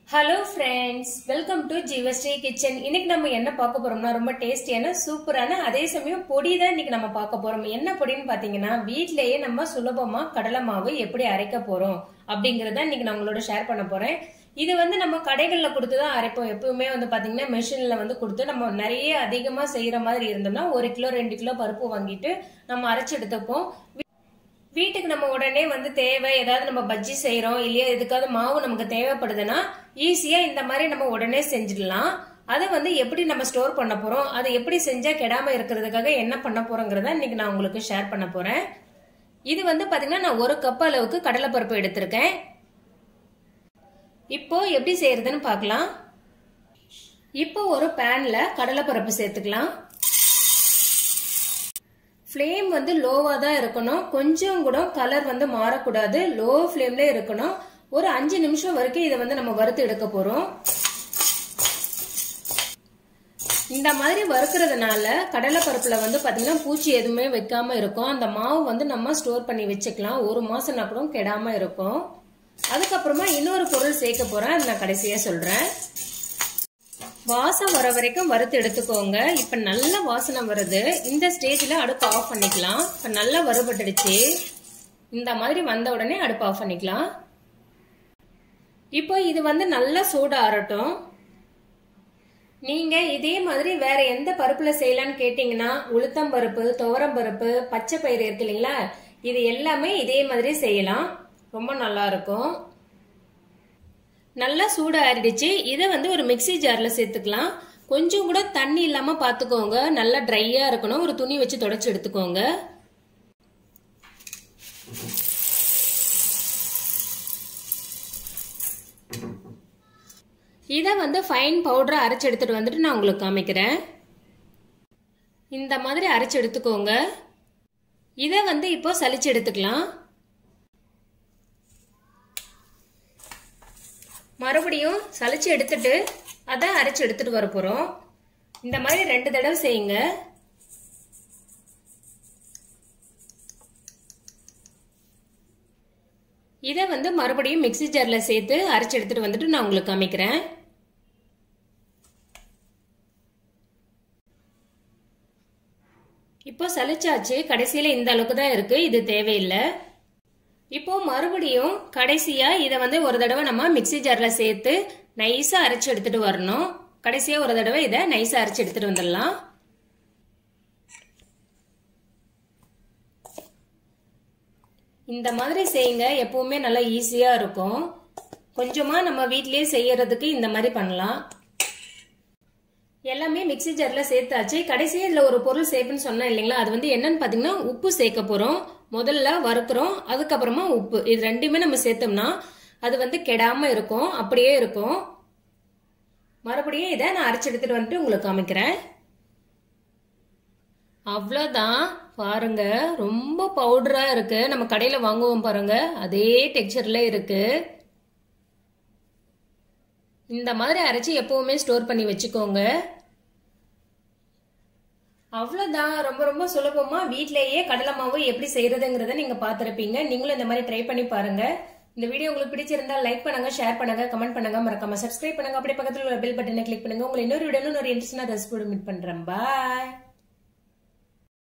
hello friends welcome to Jeevasri kitchen இன்னைக்கு நம்ம என்ன பார்க்க போறோம்னா ரொம்ப டேஸ்டியான சூப்பரான அதே சமயம் பொடி தான் இன்னைக்கு நம்ம பார்க்க போறோம் என்ன பொடின்னு பாத்தீங்கன்னா வீட்லயே நம்ம சுலபமா கடலை மாவு எப்படி அரைக்க போறோம் அப்படிங்கறத இன்னைக்கு நான் உங்களோட ஷேர் பண்ண போறேன் இது வந்து நம்ம கடைகள்ல கொடுத்து தான் அரைப்போம் எப்பவுமே வந்து பாத்தீங்கன்னா மெஷின்ல வந்து கொடுத்து நம்ம நிறைய அதிகமா செய்யற மாதிரி இருந்தோம்னா ஒரு கிலோ ரெண்டு கிலோ பருப்பு வாங்கிட்டு நம்ம அரைச்சு எடுத்துப்போம் வீட்டுக்கு நம்ம உடனே வந்து தேவை ஏதாவது நம்ம பஜ்ஜி செய்யறோம் இல்லையா எதுக்காவது மாவு நமக்கு தேவைப்படுதுன்னா ஈஸியா இந்த மாதிரி நம்ம உடனே செஞ்சிடலாம் அதை வந்து எப்படி நம்ம ஸ்டோர் பண்ண போறோம் அதை எப்படி செஞ்சா கெடாம இருக்கிறதுக்காக என்ன பண்ண போறோங்கிறத இன்னைக்கு நான் உங்களுக்கு ஷேர் பண்ண போறேன் இது வந்து பாத்தீங்கன்னா நான் ஒரு கப் அளவுக்கு கடலைப்பருப்பு எடுத்திருக்கேன் இப்போ எப்படி செய்யறதுன்னு பார்க்கலாம் இப்போ ஒரு பேன்ல கடலைப்பருப்பு சேர்த்துக்கலாம் ஃப்ளேம் வந்து லோவா தான் இருக்கணும் கொஞ்சம் கூட கலர் வந்து மாறக்கூடாது லோ ஃப்ளேம்ல இருக்கணும் ஒரு அஞ்சு நிமிஷம் வரைக்கும் இதை வந்து நம்ம வறுத்து எடுக்க போறோம் இந்த மாதிரி வறுக்கிறதுனால கடலை பருப்புல வந்து பாத்தீங்கன்னா பூச்சி எதுவுமே வைக்காம இருக்கும் அந்த மாவு வந்து நம்ம ஸ்டோர் பண்ணி வச்சுக்கலாம் ஒரு மாசம்னா கூட கெடாம இருக்கும் அதுக்கப்புறமா இன்னொரு பொருள் சேர்க்க போறேன் அது நான் கடைசியா சொல்றேன் வாசம் வர வரைக்கும் வறுத்து எடுத்துக்கோங்க இப்ப நல்ல வாசனை வருது இந்த ஸ்டேஜ்ல அடுப்பு ஆஃப் பண்ணிக்கலாம் இப்ப நல்லா வறுபட்டுடுச்சு இந்த மாதிரி வந்த உடனே அடுப்பு ஆஃப் பண்ணிக்கலாம் இப்போ இது வந்து நல்லா சூடு ஆறட்டும் நீங்க இதே மாதிரி வேற எந்த பருப்புல செய்யலாம்னு கேட்டீங்கன்னா உளுத்தம் பருப்பு துவரம் பருப்பு பச்சை பயிறு இருக்கு இல்லைங்களா இது எல்லாமே இதே மாதிரி செய்யலாம் ரொம்ப நல்லா இருக்கும் நல்லா சூடு ஆறிடுச்சு இதை வந்து ஒரு மிக்சி ஜார்ல சேர்த்துக்கலாம் கொஞ்சம் கூட தண்ணி இல்லாம பாத்துக்கோங்க நல்லா ட்ரையா இருக்கணும் ஒரு துணி வச்சு தொடச்சு எடுத்துக்கோங்க இதை வந்து ஃபைன் பவுடரை அரைச்சு எடுத்துட்டு வந்துட்டு நான் உங்களுக்கு காமிக்கிறேன் இந்த மாதிரி அரைச்சு எடுத்துக்கோங்க இதை வந்து இப்போ சலிச்சு எடுத்துக்கலாம் மறுபடியும் சலிச்சு எடுத்துட்டு அதை அரைச்சு எடுத்துட்டு வர போறோம் இந்த மாதிரி ரெண்டு தடவை செய்யுங்க இதை வந்து மறுபடியும் மிக்சி ஜார்ல சேர்த்து அரைச்சு எடுத்துட்டு வந்துட்டு நான் உங்களுக்கு காமிக்கிறேன் இப்போ சலிச்சாச்சு கடைசியில இந்த அளவுக்கு தான் இருக்கு இது தேவையில்லை இப்போ மறுபடியும் கடைசியா இதை வந்து ஒரு தடவை நம்ம மிக்சி ஜார்ல சேர்த்து நைஸா அரைச்சு எடுத்துட்டு வரணும் கடைசியா ஒரு தடவை இதை நைஸா அரைச்சு எடுத்துட்டு வந்துடலாம் இந்த மாதிரி செய்யுங்க எப்பவுமே நல்லா ஈஸியா இருக்கும் கொஞ்சமா நம்ம வீட்லயே செய்யறதுக்கு இந்த மாதிரி பண்ணலாம் எல்லாமே மிக்சி ஜார்ல சேர்த்தாச்சு கடைசியா இதுல ஒரு பொருள் சேர்ப்புன்னு சொன்னேன் இல்லைங்களா அது வந்து என்னன்னு பாத்தீங்கன்னா உப்பு சேர்க்க போறோம் முதல்ல வறுக்கிறோம் அதுக்கப்புறமா உப்பு இது ரெண்டுமே நம்ம சேர்த்தோம்னா அது வந்து கெடாம இருக்கும் அப்படியே இருக்கும் மறுபடியும் இதை நான் அரைச்சு எடுத்துட்டு வந்துட்டு உங்களுக்கு காமிக்கிறேன் அவ்வளோதான் பாருங்க ரொம்ப பவுடரா இருக்கு நம்ம கடையில வாங்குவோம் பாருங்க அதே டெக்ஸ்சர்ல இருக்கு இந்த மாதிரி அரைச்சி எப்பவுமே ஸ்டோர் பண்ணி வச்சுக்கோங்க அவ்வளோதான் ரொம்ப ரொம்ப சுலபமா வீட்லயே கடலை மாவு எப்படி செய்யறதுங்கிறத நீங்க பார்த்துருப்பீங்க நீங்களும் இந்த மாதிரி ட்ரை பண்ணி பாருங்க இந்த வீடியோ உங்களுக்கு பிடிச்சிருந்தா லைக் பண்ணுங்க ஷேர் பண்ணுங்க கமெண்ட் பண்ணுங்க மறக்காம சப்ஸ்கிரைப் பண்ணுங்க அப்படியே பக்கத்தில் உள்ள பெல் பட்டனை கிளிக் பண்ணுங்க உங்களை இன்னொரு வீடியோ இன்னொரு இன்ட்ரெஸ்டான ரெசிபி மீட் பண்றேன் பாய்